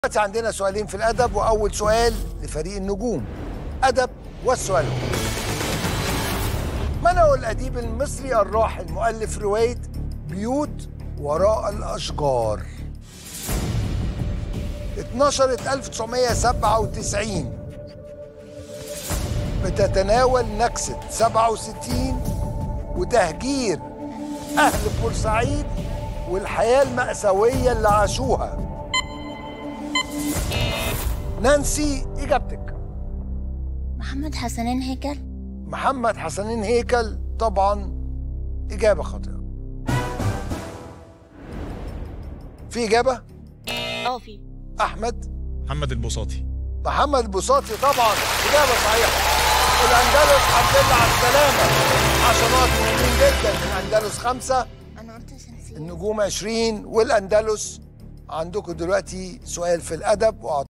دلوقتي عندنا سؤالين في الأدب وأول سؤال لفريق النجوم أدب والسؤال هو من هو الأديب المصري الراحل مؤلف رواية بيوت وراء الأشجار اتنشرت 1997 بتتناول نكسة 67 وتهجير أهل بورسعيد والحياة المأساوية اللي عاشوها نانسي إجابتك محمد حسنين هيكل محمد حسنين هيكل طبعا إجابة خاطئة في إجابة اه في أحمد محمد البساطي محمد البساطي طبعا إجابة صحيحة الأندلس الحمد لله على السلامة عشرات مهمين جدا الأندلس خمسة انا قلت سنسير النجوم 20 والأندلس عندكم دلوقتي سؤال في الأدب وأعتقد